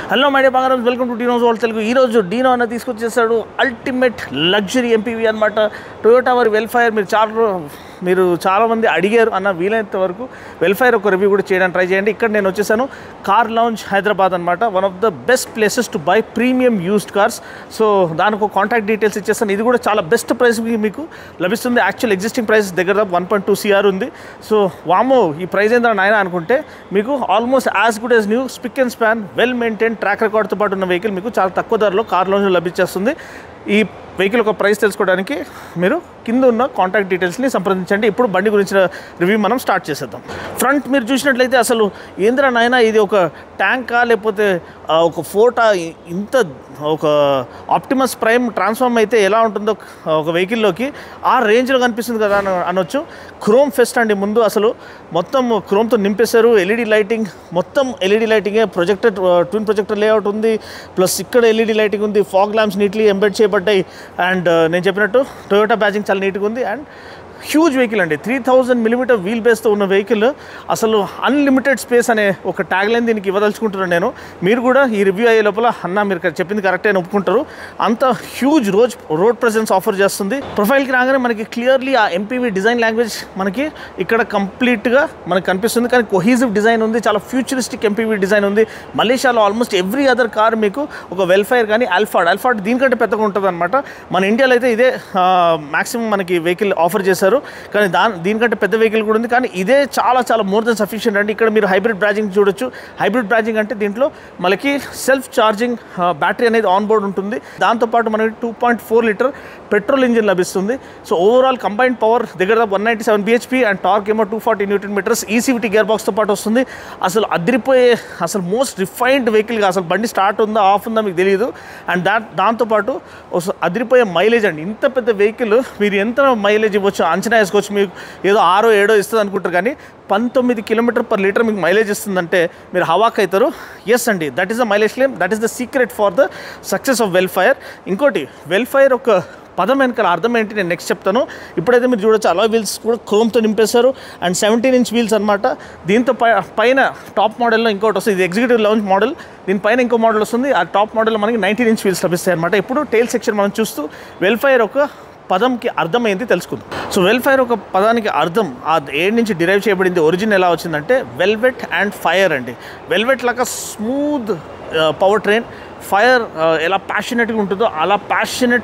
hello my dear బంగారం welcome to Dino's వాళ్ళ తెలుగు ఈరోజు డీనో అన్న తీసుకొచ్చేసాడు అల్టిమేట్ లగ్జరీ ఎంపీవీ అనమాట టొయోటా వారి వెల్ఫైర్ మీరు చాలా రో- మీరు చాలామంది అడిగారు అన్న వీలైనంత వరకు వెల్ఫైర్ ఒక రివ్యూ కూడా చేయడానికి ట్రై చేయండి ఇక్కడ నేను వచ్చేసాను కార్ లాంచ్ హైదరాబాద్ అనమాట one of the best places to buy premium used cars so దానికి ఒక కాంటాక్ట్ డీటెయిల్స్ ఇచ్చేస్తాను ఇది కూడా చాలా బెస్ట్ ప్రైస్ మీకు లభిస్తుంది యాక్చువల్ ఎగ్జిస్టింగ్ ప్రైస్ దగ్గర వన్ పాయింట్ టూ సిఆర్ ఉంది సో వామో ఈ ప్రైస్ ఏంటో నాయన అనుకుంటే మీకు almost as good as new spick and span well maintain track రికార్డ్తో పాటు ఉన్న వెహికల్ మీకు చాలా తక్కువ ధరలో కార్ లోన్స్ లభించేస్తుంది ఈ వెహికల్ ఒక ప్రైస్ తెలుసుకోవడానికి మీరు కింద ఉన్న కాంటాక్ట్ డీటెయిల్స్ని సంప్రదించండి ఇప్పుడు బండి గురించిన రివ్యూ మనం స్టార్ట్ చేసేద్దాం ఫ్రంట్ మీరు చూసినట్లయితే అసలు ఏంద్రా నాయన ఇది ఒక ట్యాంకా లేకపోతే ఆ, ఒక ఫోటా ఇ- ఇంత ఒక ఆప్టిమస్ ప్రైమ్ ట్రాన్స్ఫార్మ్ అయితే ఎలా ఉంటుందో ఒక వెహికల్లోకి ఆ రేంజ్లో కనిపిస్తుంది కదా అని అనొచ్చు క్రోమ్ ఫెస్ట్ అండి ముందు అసలు మొత్తం క్రోమ్తో నింపేశారు ఎల్ఈడి లైటింగ్ మొత్తం ఎల్ఈడి లైటింగే ప్రొజెక్టర్ ట్విన్ ప్రొజెక్టర్ లేఅవుట్ ఉంది ప్లస్ ఇక్కడ ఎల్ఈడి లైటింగ్ ఉంది ఫాగ్ ల్యాంప్స్ నీట్లీ ఎంబెడ్ చేయబడ్డాయి అండ్ నేను చెప్పినట్టు టొయోటా బ్యాజింగ్ చాలా నీట్గా ఉంది అండ్ హ్యూజ్ వెహికల్ అండి త్రీ థౌజండ్ మిలీమీటర్ వీల్ బేస్తో ఉన్న వెహికల్ అసలు అన్లిమిటెడ్ స్పేస్ అనే ఒక ట్యాగ్ లైన్ దీనికి ఇవ్వదలుచుకుంటున్నాను నేను మీరు కూడా ఈ రివ్యూ అయ్యే లోపల అన్న మీరు చెప్పింది కరెక్టే అని ఒప్పుకుంటారు అంత హ్యూజ్ రోజ్ రోడ్ ప్రెజెన్స్ ఆఫర్ చేస్తుంది ప్రొఫైల్కి రాగానే మనకి క్లియర్లీ ఆ ఎంపీవీ డిజైన్ లాంగ్వేజ్ మనకి ఇక్కడ కంప్లీట్గా మనకు కనిపిస్తుంది కానీ కొహీజివ్ డిజైన్ ఉంది చాలా ఫ్యూచరిస్టిక్ ఎంపీవీ డిజైన్ ఉంది మలేషియాలో ఆల్మోస్ట్ ఎవ్రీ అదర్ కార్ మీకు ఒక వెల్ఫైర్ కానీ అల్ఫాడ్ అల్ఫాడ్ దీనికంటే పెద్దగా ఉంటుంది అనమాట మన ఇండియాలో అయితే ఇదే మ్యాక్సిమం మనకి వెహికల్ ఆఫర్ చేశారు కానీ దాని దీనికంటే పెద్ద వెహికల్ కూడా ఉంది కానీ ఇదే చాలా చాలా మోర్ దెన్ సఫిషియెంట్ అండి ఇక్కడ మీరు హైబ్రిడ్ బ్రాజింగ్ చూడొచ్చు హైబ్రిడ్ బ్రాజింగ్ అంటే దీంట్లో మనకి సెల్ఫ్ ఛార్జింగ్ బ్యాటరీ అనేది ఆన్ బోర్డ్ ఉంటుంది దాంతోపాటు మనకి two point four litre petrol engine లభిస్తుంది సో ఓవరాల్ కంబైన్డ్ పవర్ దగ్గర one ninety seven BHP and torque ఏమో two forty newton metres ECVT gear బాక్స్తో పాటు వస్తుంది అసలు అదిరిపోయే అసలు మోస్ట్ రిఫైన్డ్ వెహికల్గా అసలు బండి స్టార్ట్ ఉందా ఆఫ్ ఉందా మీకు తెలియదు అండ్ దా దాంతోపాటు ఒక అదిరిపోయే మైలేజ్ అండి ఇంత పెద్ద వెహికల్ మీరు ఎంత మైలేజ్ ఇవ్వచ్చు అంచనా వేసుకోవచ్చు మీకు ఏదో ఆరో ఏడో ఇస్తుంది అనుకుంటారు కానీ పంతొమ్మిది కిలోమీటర్ పర్ లీటర్ మీకు మైలేజ్ ఇస్తుందంటే మీరు హవాక్ అవుతారు ఎస్ అండి that is the mileage claim that is the secret for the success of Vellfire ఇంకోటి వెల్ఫైర్ ఒక పదం వెనకాల అర్థం ఏంటి నేను నెక్స్ట్ చెప్తాను ఇప్పుడైతే మీరు చూడొచ్చు అలా వీల్స్ కూడా క్రోమ్తో నింపేశారు అండ్ సెవెంటీన్ ఇంచ్ వీల్స్ అనమాట దీంతో పై పైన టాప్ మోడల్లో ఇంకోటి వస్తుంది ఇది ఎగ్జిక్యూటివ్ లాంచ్ మోడల్ దీనిపైన ఇంకో మోడల్ వస్తుంది ఆ టాప్ మోడల్లో మనకి నైన్టీన్ ఇంచ్ వీల్స్ లభిస్తాయి అనమాట ఇప్పుడు టైల్ సెక్షన్ మనం చూస్తూ వెల్ఫైర్ ఒక పదంకి అర్థమైంది తెలుసుకుందాం సో వెల్ఫైర్ ఒక పదానికి అర్థం ఆ ఏడు నుంచి డిరైవ్ చేయబడింది ఒరిజిన్ ఎలా వచ్చిందంటే వెల్వెట్ అండ్ ఫైర్ అండి వెల్వెట్ లాగా స్మూత్ పవర్ ట్రైన్ ఫైర్ ఎలా ప్యాషనెట్గా ఉంటుందో అలా ప్యాషనెట్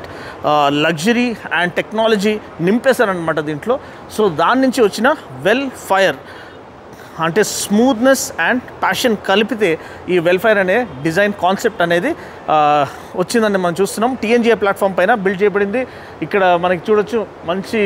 లగ్జరీ అండ్ టెక్నాలజీ నింపేశారనమాట దీంట్లో సో దాని నుంచి వచ్చిన వెల్ ఫైర్ అంటే స్మూత్నెస్ అండ్ ప్యాషన్ కలిపితే ఈ వెల్ఫైర్ అనే డిజైన్ కాన్సెప్ట్ అనేది ఆ, వచ్చిందని మనం చూస్తున్నాం టీఎన్జిఏ ప్లాట్ఫామ్ పైన బిల్డ్ చేయబడింది ఇక్కడ మనకి చూడొచ్చు మంచి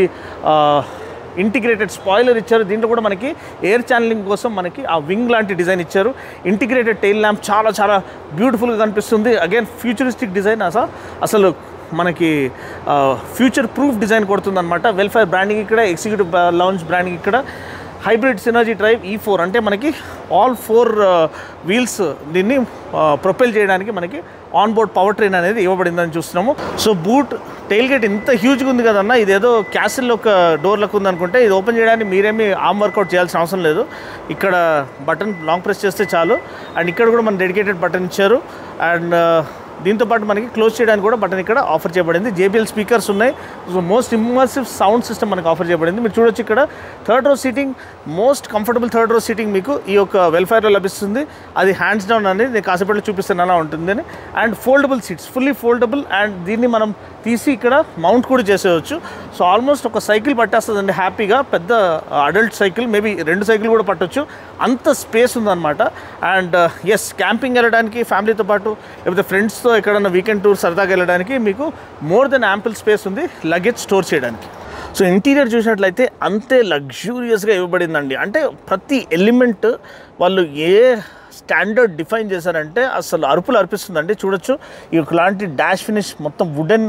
ఇంటిగ్రేటెడ్ స్పాయిలర్ ఇచ్చారు దీంట్లో కూడా మనకి ఎయిర్ ఛానలింగ్ కోసం మనకి ఆ వింగ్ లాంటి డిజైన్ ఇచ్చారు ఇంటిగ్రేటెడ్ టైల్ ల్యాంప్ చాలా చాలా బ్యూటిఫుల్గా కనిపిస్తుంది అగైన్ ఫ్యూచరిస్టిక్ డిజైన్ అసలు అసలు మనకి ఫ్యూచర్ ప్రూఫ్ డిజైన్ కొడుతుంది అనమాట వెల్ఫేర్ బ్రాండింగ్ ఇక్కడ ఎగ్జిక్యూటివ్ లాంచ్ బ్రాండింగ్ ఇక్కడ hybrid synergy drive E four అంటే మనకి ఆల్ ఫోర్ వీల్స్ దీన్ని ప్రొపెల్ చేయడానికి మనకి ఆన్ బోర్డ్ పవర్ ట్రైన్ అనేది ఇవ్వబడిందని చూస్తున్నాము సో బూట్ టైల్ గేట్ ఇంత హ్యూజ్గా ఉంది కదన్న ఇదేదో క్యాసిల్ ఒక డోర్లకు ఉందనుకుంటే ఇది ఓపెన్ చేయడానికి మీరేమీ ఆర్మ్ వర్కౌట్ చేయాల్సిన అవసరం లేదు ఇక్కడ బటన్ లాంగ్ ప్రెస్ చేస్తే చాలు అండ్ ఇక్కడ కూడా మన డెడికేటెడ్ బటన్ ఇచ్చారు అండ్ దీంతో పాటు మనకి క్లోజ్ చేయడానికి కూడా బటన్ ఇక్కడ ఆఫర్ చేయబడింది జేబిఎల్ స్పీకర్స్ ఉన్నాయి so most immersive sound system మనకి ఆఫర్ చేయబడింది మీరు చూడొచ్చు ఇక్కడ third row seating most comfortable third row seating మీకు ఈ యొక్క వెల్ఫేర్లో లభిస్తుంది అది హ్యాండ్స్ డౌన్ అనేది నేను కాసేపట్లో చూపిస్తాను అలా ఉంటుందని and foldable seats fully foldable and దీన్ని మనం తీసి ఇక్కడ మౌంట్ కూడా చేసేయచ్చు సో ఆల్మోస్ట్ ఒక సైకిల్ పట్టేస్తుందండి హ్యాపీగా పెద్ద అడల్ట్ సైకిల్ మేబీ రెండు సైకిల్ కూడా పట్టొచ్చు అంత స్పేస్ ఉందన్నమాట అండ్ ఎస్ క్యాంపింగ్ వెళ్ళడానికి ఫ్యామిలీతో పాటు లేకపోతే ఫ్రెండ్స్తో ఎక్కడన్నా వీకెండ్ టూర్ సరదాగా వెళ్ళడానికి మీకు మోర్ దెన్ యాంపుల్ స్పేస్ ఉంది లగేజ్ స్టోర్ చేయడానికి సో ఇంటీరియర్ చూసినట్లయితే అంతే లగ్జూరియస్గా ఇవ్వబడిందండి అంటే ప్రతి ఎలిమెంట్ వాళ్ళు ఏ స్టాండర్డ్ డిఫైన్ చేశారంటే అసలు అరుపులు అర్పిస్తుందండి చూడొచ్చు ఇలాంటి డాష్ ఫినిష్ మొత్తం వుడెన్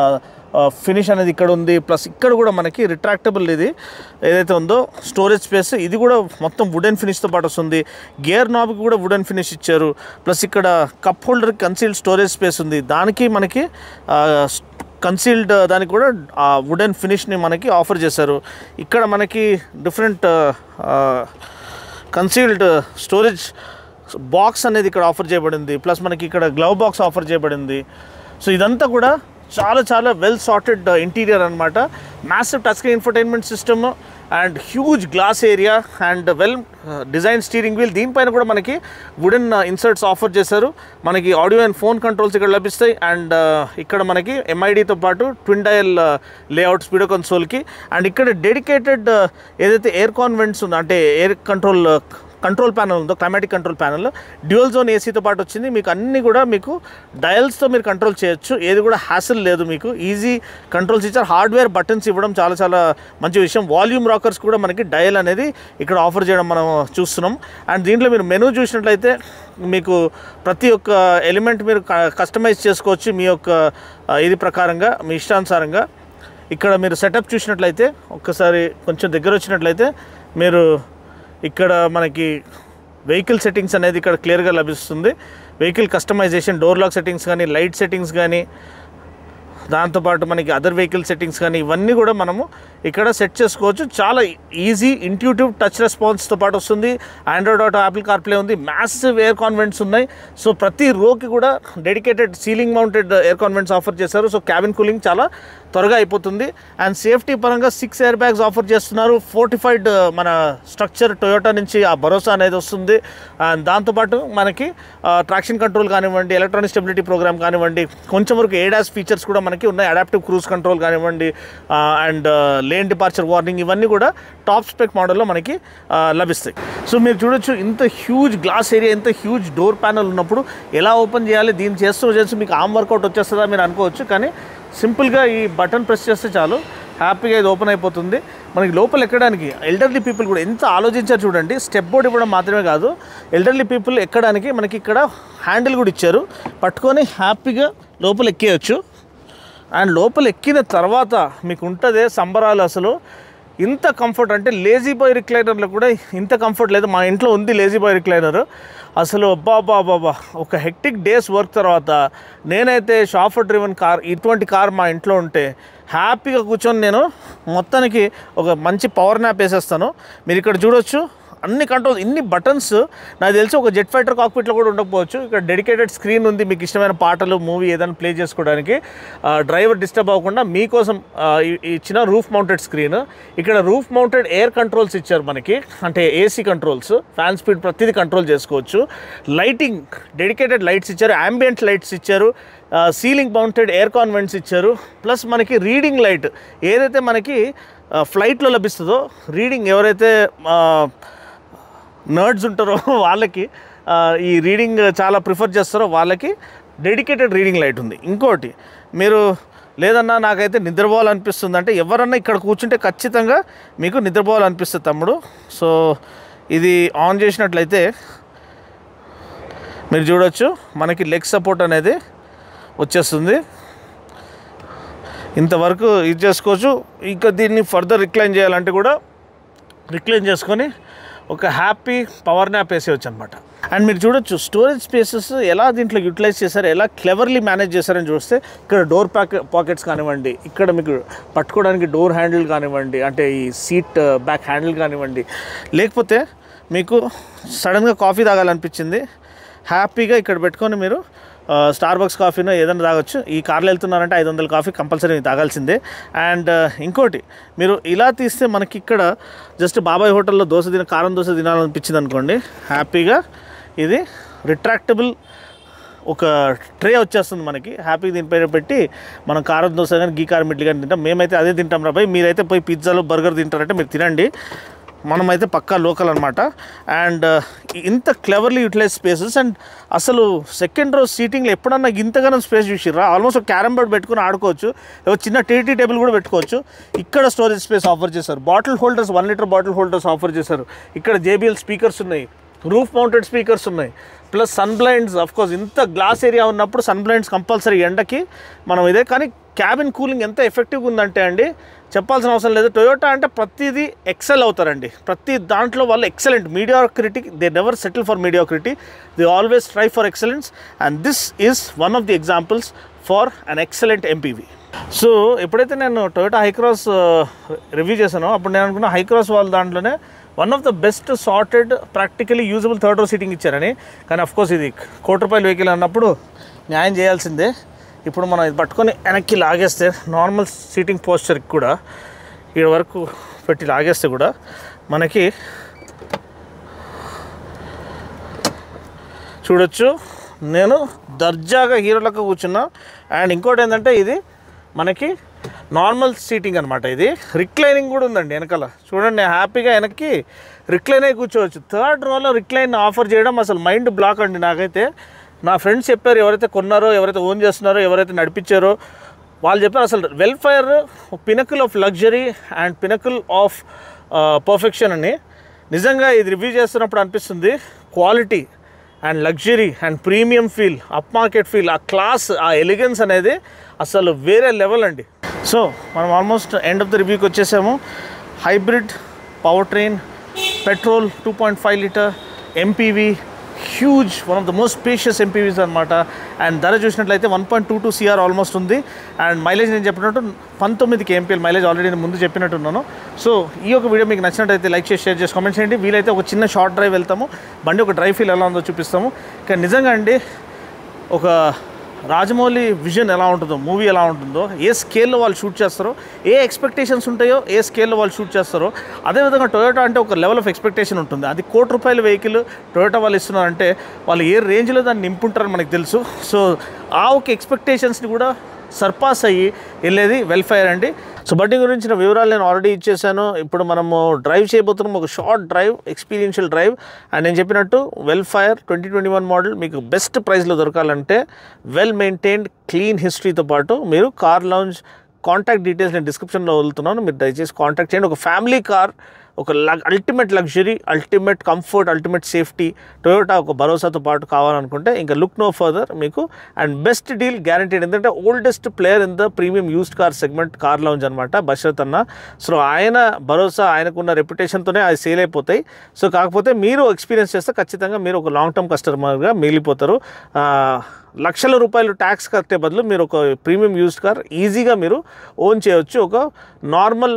ఫినిష్ అనేది ఇక్కడ ఉంది ప్లస్ ఇక్కడ కూడా మనకి రిట్రాక్టబుల్ ఇది ఏదైతే ఉందో స్టోరేజ్ స్పేస్ ఇది కూడా మొత్తం వుడెన్ ఫినిష్తో పాటు వస్తుంది గేర్ నాబ్కి కూడా వుడెన్ ఫినిష్ ఇచ్చారు ప్లస్ ఇక్కడ cup holder concealed storage space ఉంది దానికి మనకి కన్సీల్డ్ దానికి కూడా ఆ వుడెన్ ఫినిష్ని మనకి ఆఫర్ చేశారు ఇక్కడ మనకి డిఫరెంట్ కన్సీల్డ్ స్టోరేజ్ బాక్స్ అనేది ఇక్కడ ఆఫర్ చేయబడింది ప్లస్ మనకి ఇక్కడ గ్లవ్ బాక్స్ ఆఫర్ చేయబడింది సో ఇదంతా కూడా చాలా చాలా వెల్ సార్టెడ్ ఇంటీరియర్ అనమాట massive touch screen infotainment system and huge glass area and well design steering wheel దీనిపైన కూడా మనకి వుడెన్ ఇన్సర్ట్స్ ఆఫర్ చేశారు మనకి ఆడియో అండ్ ఫోన్ కంట్రోల్స్ ఇక్కడ లభిస్తాయి అండ్ ఇక్కడ మనకి ఎంఐడితో పాటు ట్విన్ డయల్ లేఅవుట్ స్పీడో కన్సోల్కి అండ్ ఇక్కడ డెడికేటెడ్ ఏదైతే ఎయిర్ కాన్వెంట్స్ ఉందో అంటే ఎయిర్ కంట్రోల్ కంట్రోల్ ప్యానల్ ఉందో climatic control panel dual zone ఏసీతో పాటు వచ్చింది మీకు అన్ని కూడా మీకు డయల్స్తో మీరు కంట్రోల్ చేయొచ్చు ఏది కూడా హ్యాసిల్ లేదు మీకు ఈజీ కంట్రోల్స్ ఇచ్చారు హార్డ్వేర్ బటన్స్ ఇవ్వడం చాలా చాలా మంచి విషయం వాల్యూమ్ రాకర్స్ కూడా మనకి డయల్ అనేది ఇక్కడ ఆఫర్ చేయడం మనం చూస్తున్నాం అండ్ దీంట్లో మీరు మెనూ చూసినట్లయితే మీకు ప్రతి ఒక్క ఎలిమెంట్ మీరు కస్టమైజ్ చేసుకోవచ్చు మీ యొక్క ఆ, ఇది ప్రకారంగా మీ ఇష్టానుసారంగా ఇక్కడ మీరు సెటప్ చూసినట్లయితే ఒక్కసారి కొంచెం దగ్గర వచ్చినట్లయితే మీరు ఇక్కడ మనకి వెహికల్ సెట్టింగ్స్ అనేది ఇక్కడ క్లియర్గా లభిస్తుంది vehicle customisation door lock settings కానీ లైట్ సెట్టింగ్స్ కానీ దాంతోపాటు మనకి అదర్ వెహికల్ సెట్టింగ్స్ కానీ ఇవన్నీ కూడా మనము ఇక్కడ సెట్ చేసుకోవచ్చు చాలా ఈజీ ఇంట్యూటివ్ టచ్ రెస్పాన్స్తో పాటు వస్తుంది ఆండ్రాయిడ్ ఆటో యాపిల్ కార్ప్లే ఉంది మ్యాసివ్ ఎయిర్ కాన్వెంట్స్ ఉన్నాయి సో ప్రతి రోకి కూడా dedicated ceiling mounted air con vents offer చేశారు సో క్యాబిన్ కూలింగ్ చాలా త్వరగా అయిపోతుంది అండ్ సేఫ్టీ పరంగా సిక్స్ ఎయిర్ బ్యాగ్స్ ఆఫర్ చేస్తున్నారు ఫోర్టిఫైడ్ మన స్ట్రక్చర్ టొయోటా నుంచి ఆ భరోసా అనేది వస్తుంది అండ్ దాంతోపాటు మనకి ట్రాక్షన్ కంట్రోల్ కానివ్వండి ఎలక్ట్రానిక్ స్టెబిలిటీ ప్రోగ్రామ్ కానివ్వండి కొంచెం వరకు ఏడాస్ ఫీచర్స్ కూడా మనకి ఉన్నాయి అడాప్టివ్ క్రూజ్ కంట్రోల్ కానివ్వండి అండ్ లేన్ డిపార్చర్ వార్నింగ్ ఇవన్నీ కూడా టాప్ స్పెక్ మోడల్లో మనకి ఆ, లభిస్తాయి సో మీరు చూడొచ్చు ఇంత హ్యూజ్ గ్లాస్ ఏరియా ఇంత హ్యూజ్ డోర్ ప్యానల్ ఉన్నప్పుడు ఎలా ఓపెన్ చేయాలి దీన్ని చేస్తూ చేస్తూ మీకు ఆమ్ వర్కౌట్ వచ్చేస్తుందా మీరు అనుకోవచ్చు కానీ సింపుల్గా ఈ బటన్ ప్రెస్ చేస్తే చాలు హ్యాపీగా ఇది ఓపెన్ అయిపోతుంది మనకి లోపల ఎక్కడానికి ఎల్డర్లీ పీపుల్ కూడా ఎంత ఆలోచించారు చూడండి స్టెప్ బోర్డ్ ఇవ్వడం మాత్రమే కాదు ఎల్డర్లీ పీపుల్ ఎక్కడానికి మనకి ఇక్కడ హ్యాండిల్ కూడా ఇచ్చారు పట్టుకొని హ్యాపీగా లోపల ఎక్కేయచ్చు అండ్ లోపల ఎక్కిన తర్వాత మీకు ఉంటుందే సంబరాలు అసలు ఇంత కంఫర్ట్ అంటే లేజీ బాయ్ రిక్లైనర్లో కూడా ఇంత కంఫర్ట్ లేదు మా ఇంట్లో ఉంది లేజీ బాయ్ రిక్లైనర్ అసలు అబ్బా అబ్బా అబ్బా అబ్బా ఒక హెక్టిక్ డేస్ వర్క్ తర్వాత నేనైతే షాఫర్ డ్రివెన్ కార్ ఇటువంటి కార్ మా ఇంట్లో ఉంటే హ్యాపీగా కూర్చొని నేను మొత్తానికి ఒక మంచి పవర్ న్యాప్ వేసేస్తాను మీరు ఇక్కడ చూడొచ్చు అన్ని కంట్రోల్ ఇన్ని బటన్స్ నాకు తెలిసి ఒక జెట్ ఫైటర్ కాక్పిట్లో కూడా ఉండకపోవచ్చు ఇక్కడ డెడికేటెడ్ స్క్రీన్ ఉంది మీకు ఇష్టమైన పాటలు మూవీ ఏదైనా ప్లే చేసుకోవడానికి డ్రైవర్ డిస్టర్బ్ అవ్వకుండా మీకోసం ఆ, ఇ- ఇచ్చిన రూఫ్ మౌంటెడ్ స్క్రీన్ ఇక్కడ రూఫ్ మౌంటెడ్ ఎయిర్ కంట్రోల్స్ ఇచ్చారు మనకి అంటే ఏసీ కంట్రోల్స్ ఫ్యాన్ స్పీడ్ ప్రతిదీ కంట్రోల్ చేసుకోవచ్చు లైటింగ్ డెడికేటెడ్ లైట్స్ ఇచ్చారు అంబియంట్ లైట్స్ ఇచ్చారు సీలింగ్ మౌంటెడ్ ఎయిర్ కాన్వెంట్స్ ఇచ్చారు ప్లస్ మనకి రీడింగ్ లైట్ ఏదైతే మనకి ఫ్లైట్లో లభిస్తుందో రీడింగ్ ఎవరైతే ఆ, నర్డ్స్ ఉంటారో వాళ్ళకి ఆ, ఈ రీడింగ్ చాలా ప్రిఫర్ చేస్తారో వాళ్ళకి డెడికేటెడ్ రీడింగ్ లైట్ ఉంది ఇంకోటి మీరు లేదన్నా నాకైతే నిద్రపోవాలనిపిస్తుంది అంటే ఎవరన్నా ఇక్కడ కూర్చుంటే ఖచ్చితంగా మీకు నిద్రపోవాలనిపిస్తుంది తమ్ముడు సో ఇది ఆన్ చేసినట్లయితే మీరు చూడొచ్చు మనకి లెగ్ సపోర్ట్ అనేది వచ్చేస్తుంది ఇంతవరకు ఇది చేసుకోవచ్చు ఇంకా దీన్ని ఫర్దర్ రిక్లైన్ చేయాలంటే కూడా రిక్లైన్ చేసుకొని ఒక హ్యాపీ పవర్ న్యాప్ వేసేయచ్చు అనమాట అండ్ మీరు చూడొచ్చు స్టోరేజ్ స్పేసెస్ ఎలా దీంట్లో యూటిలైజ్ చేశారు ఎలా క్లెవర్లీ మేనేజ్ చేశారని చూస్తే ఇక్కడ డోర్ ప్యాక్ పాకెట్స్ కానివ్వండి ఇక్కడ మీకు పట్టుకోవడానికి డోర్ హ్యాండిల్ కానివ్వండి అంటే ఈ సీట్ బ్యాక్ హ్యాండిల్ కానివ్వండి లేకపోతే మీకు సడన్గా కాఫీ తాగాలనిపించింది హ్యాపీగా ఇక్కడ పెట్టుకొని మీరు స్టార్ బక్స్ కాఫీనో ఏదైనా తాగొచ్చు ఈ కార్లో వెళ్తున్నారంటే ఐదు వందల కాఫీ కంపల్సరీ తాగాల్సిందే అండ్ ఇంకోటి మీరు ఇలా తీస్తే మనకి ఇక్కడ జస్ట్ బాబాయ్ హోటల్లో దోశ తిన కారం దోశ తినాలనిపించింది అనుకోండి హ్యాపీగా ఇది రిట్రాక్టబుల్ ఒక ట్రే వచ్చేస్తుంది మనకి హ్యాపీగా దీనిపైన పెట్టి మనం కారం దోశ కానీ గీ కారం ఇడ్లీ కానీ తింటాం మేమైతే అదే తింటాం రాబాయ్ మీరైతే పోయి పిజ్జాలు బర్గర్ తింటారంటే మీరు తినండి మనమైతే పక్కా లోకల్ అనమాట అండ్ ఇంత క్లెవర్లీ యూటిలైజ్ స్పేసెస్ అండ్ అసలు సెకండ్ రోజ్ సీటింగ్లో ఎప్పుడన్నా ఇంతగానో స్పేస్ చూసిర్రా ఆల్మోస్ట్ ఒక క్యారమ్ బోర్డ్ పెట్టుకుని ఆడుకోవచ్చు ఒక చిన్న టీటీ టేబుల్ కూడా పెట్టుకోవచ్చు ఇక్కడ స్టోరేజ్ స్పేస్ ఆఫర్ చేశారు bottle holders one litre bottle holders offer చేశారు ఇక్కడ జేబిఎల్ స్పీకర్స్ ఉన్నాయి రూఫ్ మౌంటెడ్ స్పీకర్స్ ఉన్నాయి ప్లస్ సన్ బ్లైండ్స్ కోర్స్ ఇంత గ్లాస్ ఏరియా ఉన్నప్పుడు సన్ బ్లైండ్స్ కంపల్సరీ ఎండకి మనం ఇదే కానీ క్యాబిన్ కూలింగ్ ఎంత ఎఫెక్టివ్గా ఉందంటే అండి చెప్పాల్సిన అవసరం లేదు టొయోటా అంటే ప్రతిదీ ఎక్సెల్ అవుతారండి ప్రతి దాంట్లో వాళ్ళు excellent mediocrity they never settle for mediocrity they always try for excellence and this is one of the examples for an excellent MPV so ఎప్పుడైతే నేను టొయోటా హైక్రాస్ రివ్యూ చేశానో అప్పుడు నేను అనుకున్న హైక్రాస్ వాళ్ళ దాంట్లోనే one of the best sorted practically usable third row seating ఇచ్చారని కానీ అఫ్ కోర్స్ ఇది కోటి రూపాయల వెహికల్ అన్నప్పుడు న్యాయం చేయాల్సిందే ఇప్పుడు మనం ఇది పట్టుకొని వెనక్కి లాగేస్తే నార్మల్ సీటింగ్ పోస్చర్కి కూడా ఇక్కడ వరకు పెట్టి లాగేస్తే కూడా మనకి చూడొచ్చు నేను దర్జాగా హీరోలకు కూర్చున్నా అండ్ ఇంకోటి ఏంటంటే ఇది మనకి నార్మల్ సీటింగ్ అనమాట ఇది రిక్లైనింగ్ కూడా ఉందండి వెనకాల చూడండి నేను హ్యాపీగా వెనక్కి రిక్లైన్ అయి కూర్చోవచ్చు థర్డ్ రోలో రిక్లైన్ ఆఫర్ చేయడం అసలు మైండ్ బ్లాక్ అండి నాకైతే నా ఫ్రెండ్స్ చెప్పారు ఎవరైతే కొన్నారో ఎవరైతే ఓన్ చేస్తున్నారో ఎవరైతే నడిపించారో వాళ్ళు చెప్పారు అసలు Vellfire pinnacle of luxury and pinnacle of perfection అని నిజంగా ఇది రివ్యూ చేస్తున్నప్పుడు అనిపిస్తుంది quality and luxury and premium feel up market feel ఆ క్లాస్ ఆ ఎలిగెన్స్ అనేది అసలు వేరే లెవెల్ అండి సో మనం ఆల్మోస్ట్ ఎండ్ ఆఫ్ ద రివ్యూకి వచ్చేసాము hybrid power train petrol two point five litre MPV huge one of the most spacious MPVs అనమాట అండ్ ధర చూసినట్లయితే one point two two CR almost ఉంది అండ్ మైలేజ్ నేను చెప్పినట్టు పంతొమ్మిదికి ఎంపీఎల్ మైలేజ్ ఆల్రెడీ నేను ముందు చెప్పినట్టున్నాను సో ఈ యొక్క వీడియో మీకు నచ్చినట్టయితే లైక్ చేసి షేర్ చేసి కామెంట్ చేయండి వీలైతే ఒక చిన్న షార్ట్ డ్రైవ్ వెళ్తాము బండి ఒక డ్రైవ్ ఫీల్ ఎలా ఉందో చూపిస్తాము కానీ నిజంగా అండి ఒక రాజమౌళి విజన్ ఎలా ఉంటుందో మూవీ ఎలా ఉంటుందో ఏ స్కేల్లో వాళ్ళు షూట్ చేస్తారో ఏ ఎక్స్పెక్టేషన్స్ ఉంటాయో ఏ స్కేల్లో వాళ్ళు షూట్ చేస్తారో అదేవిధంగా టొయోటా అంటే ఒక లెవెల్ ఆఫ్ ఎక్స్పెక్టేషన్ ఉంటుంది అది కోటి రూపాయల వెహికల్ టొయోటా వాళ్ళు ఇస్తున్నారంటే వాళ్ళు ఏ రేంజ్లో దాన్ని నింపుంటారని మనకు తెలుసు సో ఆ ఒక ఎక్స్పెక్టేషన్స్ని కూడా సర్పాస్ అయ్యి వెళ్ళేది వెల్ఫేర్ అండి సో బండి గురించిన వివరాలు నేను ఆల్రెడీ ఇచ్చేసాను ఇప్పుడు మనము డ్రైవ్ చేయబోతున్నాం ఒక short drive experiential drive and నేను చెప్పినట్టు Vellfire twenty twenty one model మీకు బెస్ట్ ప్రైస్లో దొరకాలంటే వెల్ మెయింటైన్డ్ క్లీన్ హిస్టరీతో పాటు మీరు కార్ లాంచ్ కాంటాక్ట్ డీటెయిల్స్ నేను డిస్క్రిప్షన్లో వదులుతున్నాను మీరు దయచేసి కాంటాక్ట్ చేయండి ఒక ఫ్యామిలీ కార్ ఒక లగ్ ultimate luxury ultimate comfort ultimate safety Toyota ఒక భరోసాతో పాటు కావాలనుకుంటే ఇంకా లుక్ నో ఫర్దర్ మీకు అండ్ బెస్ట్ డీల్ గ్యారంటీడ్ ఎందుకంటే oldest player in the premium used car segment car lounge అనమాట బషరత్ అన్న సో ఆయన భరోసా ఆయనకున్న రెప్యుటేషన్తోనే అది సేల్ అయిపోతాయి సో కాకపోతే మీరు ఎక్స్పీరియన్స్ చేస్తే ఖచ్చితంగా మీరు ఒక లాంగ్ టర్మ్ కస్టమర్గా మిగిలిపోతారు ఆ, లక్షల రూపాయలు ట్యాక్స్ కట్టే బదులు మీరు ఒక ప్రీమియం యూస్డ్ కార్ ఈజీగా మీరు ఓన్ చేయొచ్చు ఒక నార్మల్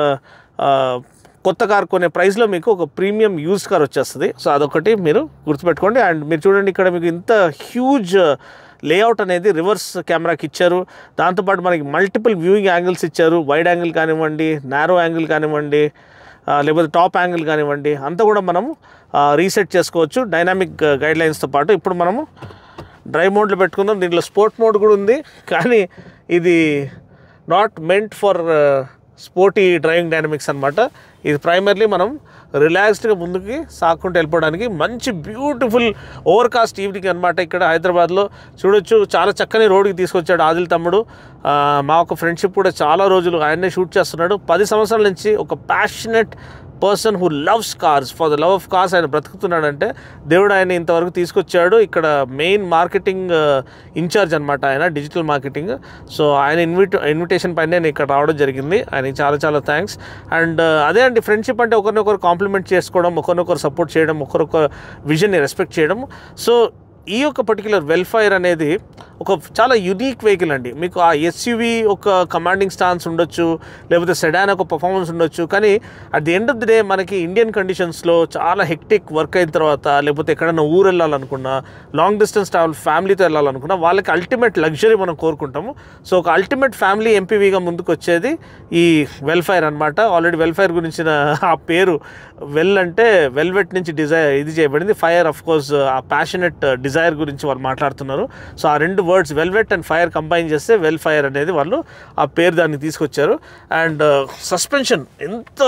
కొత్త కార్ కొనే ప్రైస్లో మీకు ఒక ప్రీమియం యూస్డ్ కార్ వచ్చేస్తుంది సో అదొకటి మీరు గుర్తుపెట్టుకోండి అండ్ మీరు చూడండి ఇక్కడ మీకు ఇంత హ్యూజ్ లేఅవుట్ అనేది రివర్స్ కెమెరాకి ఇచ్చారు దాంతోపాటు మనకి మల్టిపుల్ వ్యూయింగ్ యాంగిల్స్ ఇచ్చారు వైడ్ యాంగిల్ కానివ్వండి నారో యాంగిల్ కానివ్వండి ఆ, లేకపోతే టాప్ యాంగిల్ కానివ్వండి అంతా కూడా మనము రీసెట్ చేసుకోవచ్చు డైనామిక్ గైడ్ లైన్స్తో పాటు ఇప్పుడు మనము డ్రైవ్ మోడ్లో పెట్టుకుందాం దీంట్లో స్పోర్ట్ మోడ్ కూడా ఉంది కానీ ఇది not meant for sporty driving dynamics అనమాట ఇది ప్రైమర్లీ మనం రిలాక్స్డ్గా ముందుకి సాక్కుంటూ వెళ్ళిపోవడానికి మంచి బ్యూటిఫుల్ ఓవర్కాస్ట్ ఈవినింగ్ అనమాట ఇక్కడ హైదరాబాద్లో చూడొచ్చు చాలా చక్కని రోడ్కి తీసుకొచ్చాడు ఆదిల్ తమ్ముడు ఆ, మా ఒక ఫ్రెండ్షిప్ కూడా చాలా రోజులు ఆయన్నే షూట్ చేస్తున్నాడు పది సంవత్సరాల నుంచి ఒక passionate person who loves cars for the love of cars ఆయన బ్రతుకుతున్నాడంటే దేవుడు ఆయన ఇంతవరకు తీసుకొచ్చాడు ఇక్కడ మెయిన్ మార్కెటింగ్ ఇన్ఛార్జ్ అనమాట ఆయన డిజిటల్ మార్కెటింగ్ సో ఆయన ఇన్విట్ ఇన్విటేషన్ పైన నేను ఇక్కడ రావడం జరిగింది ఆయనకి చాలా చాలా థ్యాంక్స్ అండ్ అదే అండి ఫ్రెండ్షిప్ అంటే ఒకరినొకరు కాంప్లిమెంట్ చేసుకోవడం ఒకరినొకరు సపోర్ట్ చేయడం ఒకరొకరు విజన్ని రెస్పెక్ట్ చేయడం సో ఈ యొక్క పర్టికులర్ వెల్ఫైర్ అనేది ఒక చాలా యునీక్ వెహికల్ అండి మీకు ఆ ఎస్యూవి ఒక కమాండింగ్ స్టాన్స్ ఉండొచ్చు లేకపోతే సెడాన్ ఒక పర్ఫార్మెన్స్ ఉండొచ్చు కానీ at the end of the day మనకి ఇండియన్ కండిషన్స్లో చాలా హెక్టిక్ వర్క్ అయిన తర్వాత లేకపోతే ఎక్కడైనా ఊరు వెళ్ళాలనుకున్నా లాంగ్ డిస్టెన్స్ ట్రావెల్ ఫ్యామిలీతో వెళ్ళాలనుకున్నా వాళ్ళకి అల్టిమేట్ లగ్జరీ మనం కోరుకుంటాము సో ఒక అల్టిమేట్ ఫ్యామిలీ ఎంపీవీగా ముందుకు వచ్చేది ఈ వెల్ఫైర్ అనమాట ఆల్రెడీ వెల్ఫైర్ గురించిన ఆ పేరు వెల్ అంటే వెల్వెట్ నుంచి డిజైర్ ఇది చేయబడింది ఫైర్ అఫ్ కోర్స్ ఆ ప్యాషనెట్ డిజైర్ గురించి వాళ్ళు మాట్లాడుతున్నారు సో ఆ రెండు words velvet and fire combine చేస్తే వెల్ ఫైర్ అనేది వాళ్ళు ఆ పేరు దాన్ని తీసుకొచ్చారు అండ్ సస్పెన్షన్ ఎంత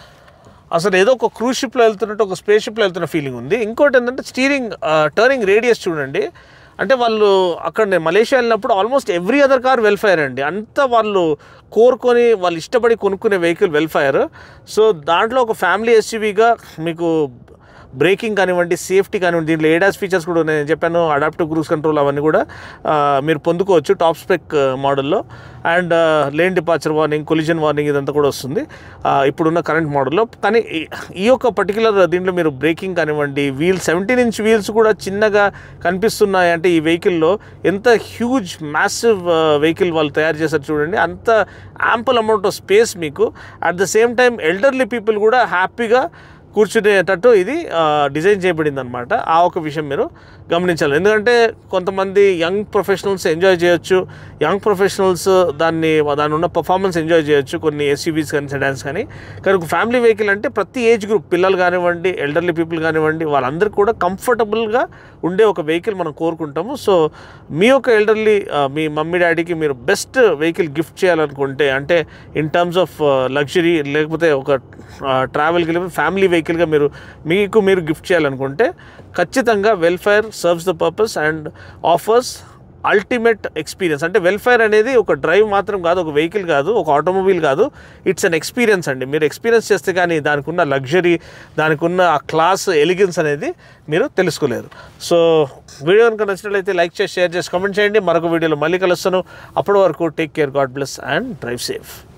అసలు ఏదో ఒక క్రూజ్ షిప్లో వెళ్తున్నట్టు ఒక స్పేస్ షిప్లో వెళ్తున్న ఫీలింగ్ ఉంది ఇంకోటి ఏంటంటే స్టీరింగ్ టర్నింగ్ రేడియస్ చూడండి అంటే వాళ్ళు అక్కడ నేను మలేషియా వెళ్ళినప్పుడు almost every other car Vellfire అండి అంతా వాళ్ళు కోరుకొని వాళ్ళు ఇష్టపడి కొనుక్కునే వెహికల్ వెల్ఫైర్ సో దాంట్లో ఒక ఫ్యామిలీ ఎస్యూవీగా మీకు బ్రేకింగ్ కానివ్వండి సేఫ్టీ కానివ్వండి దీంట్లో ఏడాస్ ఫీచర్స్ కూడా ఉన్నాయి నేను చెప్పాను అడాప్టివ్ క్రూజ్ కంట్రోల్ అవన్నీ కూడా ఆ, మీరు పొందుకోవచ్చు టాప్ స్పెక్ మోడల్లో and lane departure warning collision warning ఇదంతా కూడా వస్తుంది ఆ, ఇప్పుడున్న కరెంట్ మోడల్లో కానీ ఈ- ఈ యొక్క పర్టికులర్ దీంట్లో మీరు బ్రేకింగ్ కానివ్వండి వీల్ సెవెంటీన్ ఇంచ్ వీల్స్ కూడా చిన్నగా కనిపిస్తున్నాయి అంటే ఈ వెహికల్లో ఎంత హ్యూజ్ మ్యాసివ్ వెహికల్ వాళ్ళు తయారు చేశారు చూడండి అంత యాంపుల్ అమౌంట్ ఆఫ్ స్పేస్ మీకు at the same time elderly people కూడా హ్యాపీగా కూర్చునేటట్టు ఇది ఆ, డిజైన్ చేయబడింది అనమాట ఆ ఒక విషయం మీరు గమనించాలి ఎందుకంటే కొంతమంది యంగ్ ప్రొఫెషనల్స్ ఎంజాయ్ చేయొచ్చు యంగ్ ప్రొఫెషనల్స్ దాన్ని దాని ఉన్న పర్ఫార్మెన్స్ ఎంజాయ్ చేయొచ్చు కొన్ని ఎస్యూవీస్ కానీ సెడాన్స్ కానీ కానీ ఒక ఫ్యామిలీ వెహికల్ అంటే ప్రతి ఏజ్ గ్రూప్ పిల్లలు కానివ్వండి ఎల్డర్లీ పీపుల్ కానివ్వండి వాళ్ళందరికీ కూడా కంఫర్టబుల్గా ఉండే ఒక వెహికల్ మనం కోరుకుంటాము సో మీ యొక్క ఎల్డర్లీ మీ మమ్మీ డాడీకి మీరు బెస్ట్ వెహికల్ గిఫ్ట్ చేయాలనుకుంటే అంటే ఇన్ టర్మ్స్ ఆఫ్ లగ్జరీ లేకపోతే ఒక ట్రావెల్కి లేకపోతే ఫ్యామిలీ వెహికల్గా మీరు మీకు మీరు గిఫ్ట్ చేయాలనుకుంటే ఖచ్చితంగా Vellfire serves the purpose and offers ultimate experience అంటే వెల్ఫేర్ అనేది ఒక డ్రైవ్ మాత్రం కాదు ఒక వెహికల్ కాదు ఒక ఆటోమొబైల్ కాదు ఇట్స్ అన్ ఎక్స్పీరియన్స్ అండి మీరు ఎక్స్పీరియన్స్ చేస్తే కానీ దానికి ఉన్న లగ్జరీ దానికి ఉన్న ఆ క్లాస్ ఎలిగెన్స్ అనేది మీరు తెలుసుకోలేరు సో వీడియో కనుక నచ్చినట్లయితే లైక్ చేసి షేర్ చేసి కామెంట్ చేయండి మరొక వీడియోలో మళ్ళీ కలుస్తాను అప్పటి వరకు take care God bless and drive safe